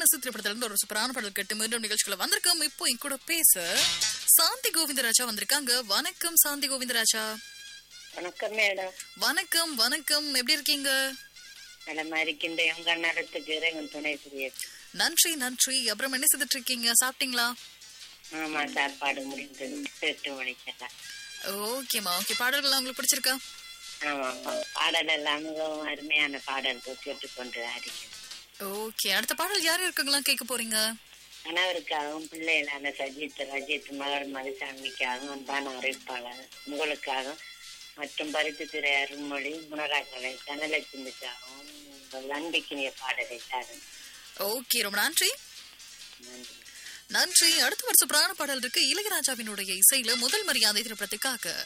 மனசு திரைப்படத்துல இருந்து ஒரு சூப்பரான பாடல் கேட்டு மீண்டும் நிகழ்ச்சிக்குள்ள வந்திருக்கோம் இப்போ என் கூட பேச சாந்தி கோவிந்தராஜா வந்திருக்காங்க வணக்கம் சாந்தி கோவிந்தராஜா வணக்கம் மேடம் வணக்கம் வணக்கம் எப்படி இருக்கீங்க நலமா இருக்கின்றேன் உங்க நேரத்துக்கு இறைவன் துணை புரிய நன்றி நன்றி அப்புறம் என்ன செய்துட்டு இருக்கீங்க சாப்பிட்டீங்களா ஆமா சாப்பாடு முடிந்தது எட்டு மணிக்கெல்லாம் ஓகேமா ஓகே பாடல்கள் உங்களுக்கு பிடிச்சிருக்கா ஆமா ஆமா பாடல் எல்லாம் மிகவும் அருமையான பாடல்கள் கேட்டுக்கொண்டு இருக்கிறேன் ஓகே அடுத்த பாடல் யார் இருக்குங்களாம் கேட்க போறீங்க கணவருக்காகவும் பிள்ளைகளான சஜித் ரஜித் மகள் மதுசாமிக்காகவும் அன்பான அறிவிப்பாளர் உங்களுக்காகவும் மற்றும் பருத்தி திரை அருண்மொழி முனராக்கலை தனலட்சுமிக்காகவும் உங்கள் அன்பிக்கினிய பாடலை தாரும் ஓகே ரொம்ப நன்றி நன்றி நன்றி அடுத்த வருஷம் பிராண பாடல் இருக்கு இளையராஜாவினுடைய இசையில முதல் மரியாதை திரைப்படத்துக்காக